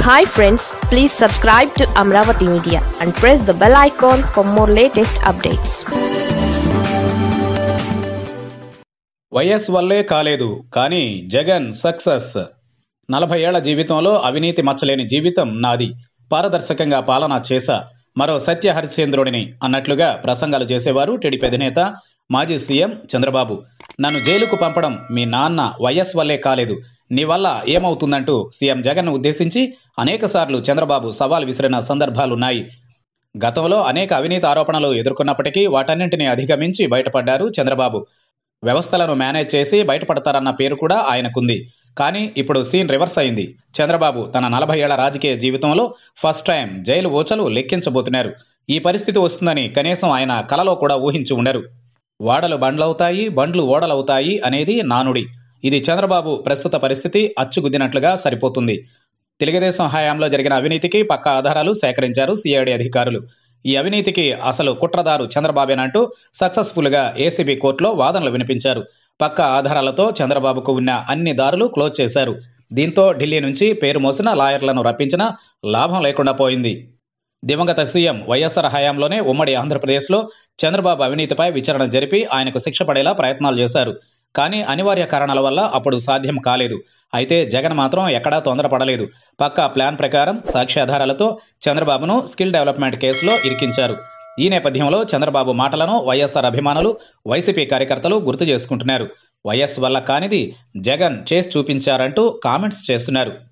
hi friends please subscribe to Amaravati media and press the bell icon for more latest updates YS వల్లే కాలేదు కానీ Jagan success నలభై ఏళ్ల జీవితంలో అవినీతి మచ్చలేని జీవితం నాది పారదర్శకంగా పాలన చేశా మరో సత్య హరిశ్చంద్రుడిని అన్నట్లుగా ప్రసంగాలు చేసేవారు టీడీపీ అధినేత మాజీ సీఎం చంద్రబాబు నన్ను జైలుకు పంపడం మీ నాన్న వైఎస్ వల్లే కాలేదు నీ వల్ల ఏమవుతుందంటూ సీఎం జగన్ ఉద్దేశించి అనేకసార్లు చంద్రబాబు సవాల్ విసిరిన సందర్భాలున్నాయి గతంలో అనేక అవినీతి ఆరోపణలు ఎదుర్కొన్నప్పటికీ వాటన్నింటినీ అధిగమించి బయటపడ్డారు చంద్రబాబు వ్యవస్థలను మేనేజ్ చేసి బయటపడతారన్న పేరు కూడా ఆయనకుంది కానీ ఇప్పుడు సీన్ రివర్స్ అయింది చంద్రబాబు తన నలభై ఏళ్ల రాజకీయ జీవితంలో ఫస్ట్ టైం జైలు ఊచలు లెక్కించబోతున్నారు ఈ పరిస్థితి వస్తుందని కనీసం ఆయన కలలో కూడా ఊహించి ఉండరు వాడలు బండ్లవుతాయి బండ్లు ఓడలవుతాయి అనేది నానుడి ఇది చంద్రబాబు ప్రస్తుత పరిస్థితి అచ్చుగుద్దినట్లుగా సరిపోతుంది తెలుగుదేశం హయాంలో జరిగిన అవినీతికి పక్కా ఆధారాలు సేకరించారు సిఐడి అధికారులు ఈ అవినీతికి అసలు కుట్రదారు చంద్రబాబేనంటూ సక్సెస్ఫుల్గా ఏసీబీ కోర్టులో వాదనలు వినిపించారు పక్కా ఆధారాలతో చంద్రబాబుకు ఉన్న అన్ని దారులు క్లోజ్ చేశారు దీంతో ఢిల్లీ నుంచి పేరు మోసిన లాయర్లను రప్పించినా లాభం లేకుండా పోయింది దివంగత సీఎం వైఎస్ఆర్ హయాంలోనే ఉమ్మడి ఆంధ్రప్రదేశ్లో చంద్రబాబు అవినీతిపై విచారణ జరిపి ఆయనకు శిక్ష పడేలా ప్రయత్నాలు చేశారు కానీ అనివార్య కారణాల వల్ల అప్పుడు సాధ్యం కాలేదు అయితే జగన్ మాత్రం ఎక్కడా తొందరపడలేదు పక్కా ప్లాన్ ప్రకారం సాక్ష్యాధారాలతో చంద్రబాబును స్కిల్ డెవలప్మెంట్ కేసులో ఇరికించారు ఈ నేపథ్యంలో చంద్రబాబు మాటలను వైఎస్ఆర్ అభిమానులు వైసీపీ కార్యకర్తలు గుర్తు చేసుకుంటున్నారు వైఎస్ వల్ల కానిది జగన్ చేసి చూపించారంటూ కామెంట్స్ చేస్తున్నారు